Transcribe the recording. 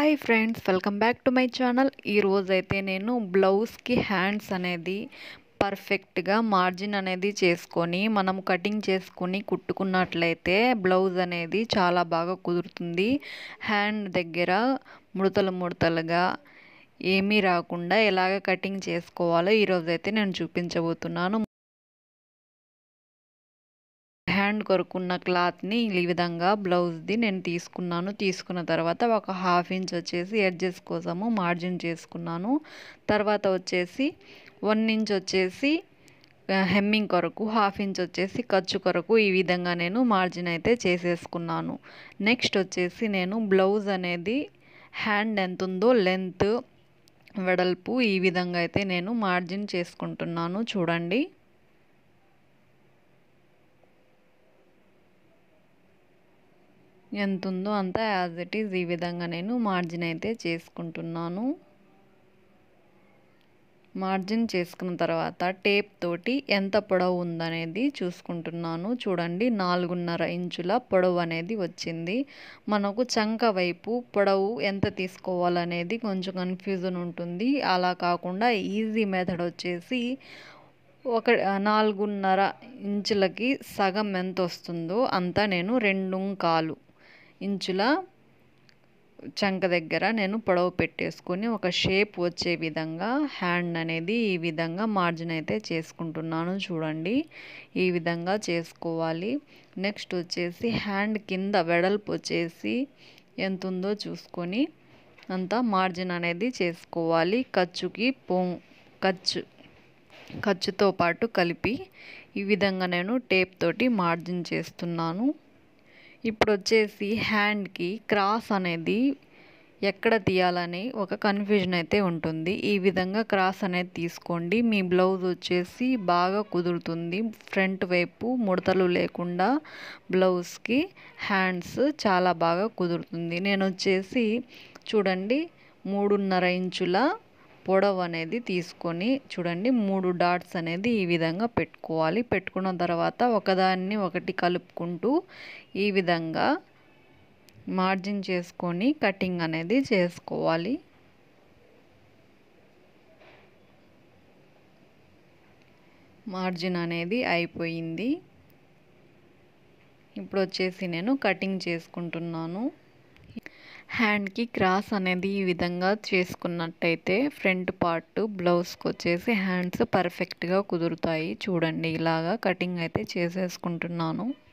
hi friends welcome back to my channel ఈరోజు అయితే నేను బ్లౌజ్కి హ్యాండ్స్ అనేది పర్ఫెక్ట్గా మార్జిన్ అనేది చేసుకొని మనం కటింగ్ చేసుకొని కుట్టుకున్నట్లయితే బ్లౌజ్ అనేది చాలా బాగా కుదురుతుంది హ్యాండ్ దగ్గర ముడతలు ముడతలుగా ఏమీ రాకుండా ఎలాగ కటింగ్ చేసుకోవాలో ఈరోజు అయితే నేను చూపించబోతున్నాను హ్యాండ్ కొరుకున్న క్లాత్ని ఈ విధంగా బ్లౌజ్ది నేను తీసుకున్నాను తీసుకున్న తర్వాత ఒక హాఫ్ ఇంచ్ వచ్చేసి ఎడ్జెస్ కోసము మార్జిన్ చేసుకున్నాను తర్వాత వచ్చేసి వన్ ఇంచ్ వచ్చేసి హెమ్మింగ్ కొరకు హాఫ్ ఇంచ్ వచ్చేసి ఖర్చు కొరకు ఈ విధంగా నేను మార్జిన్ అయితే చేసేసుకున్నాను నెక్స్ట్ వచ్చేసి నేను బ్లౌజ్ అనేది హ్యాండ్ ఎంత ఉందో లెంత్ వెడల్పు ఈ విధంగా అయితే నేను మార్జిన్ చేసుకుంటున్నాను చూడండి ఎంత ఉందో అంత యాజ్ ఇట్ ఈజ్ ఈ విధంగా నేను మార్జిన్ అయితే చేసుకుంటున్నాను మార్జిన్ చేసుకున్న తర్వాత టేప్ తోటి ఎంత పొడవు ఉందనేది చూసుకుంటున్నాను చూడండి నాలుగున్నర ఇంచుల పొడవు అనేది వచ్చింది మనకు చంక వైపు పొడవు ఎంత తీసుకోవాలనేది కొంచెం కన్ఫ్యూజన్ ఉంటుంది అలా కాకుండా ఈజీ మెథడ్ వచ్చేసి ఒక నాలుగున్నర ఇంచులకి సగం ఎంత వస్తుందో అంతా నేను రెండు కాలు ఇంచుల చంక దగ్గర నేను పొడవు పెట్టేసుకొని ఒక షేప్ వచ్చే విధంగా హ్యాండ్ అనేది ఈ విధంగా మార్జిన్ అయితే చేసుకుంటున్నాను చూడండి ఈ విధంగా చేసుకోవాలి నెక్స్ట్ వచ్చేసి హ్యాండ్ కింద వెడల్పు వచ్చేసి ఎంత ఉందో చూసుకొని అంతా మార్జిన్ అనేది చేసుకోవాలి ఖర్చుకి పో ఖర్చు ఖర్చుతో పాటు కలిపి ఈ విధంగా నేను టేప్ తోటి మార్జిన్ చేస్తున్నాను ఇప్పుడు వచ్చేసి హ్యాండ్కి క్రాస్ అనేది ఎక్కడ తీయాలని ఒక కన్ఫ్యూజన్ అయితే ఉంటుంది ఈ విధంగా క్రాస్ అనేది తీసుకోండి మీ బ్లౌజ్ వచ్చేసి బాగా కుదురుతుంది ఫ్రంట్ వైపు ముడతలు లేకుండా బ్లౌజ్కి హ్యాండ్స్ చాలా బాగా కుదురుతుంది నేను వచ్చేసి చూడండి మూడున్నర ఇంచుల పొడవు అనేది తీసుకొని చూడండి మూడు డాట్స్ అనేది ఈ విధంగా పెట్టుకోవాలి పెట్టుకున్న తర్వాత ఒకదాన్ని ఒకటి కలుపుకుంటూ ఈ విధంగా మార్జిన్ చేసుకొని కటింగ్ అనేది చేసుకోవాలి మార్జిన్ అనేది అయిపోయింది ఇప్పుడు వచ్చేసి నేను కటింగ్ చేసుకుంటున్నాను హ్యాండ్కి క్రాస్ అనేది ఈ విధంగా చేసుకున్నట్టయితే ఫ్రంట్ పార్ట్ బ్లౌజ్కి వచ్చేసి హ్యాండ్స్ పర్ఫెక్ట్గా కుదురుతాయి చూడండి ఇలాగా కటింగ్ అయితే చేసేసుకుంటున్నాను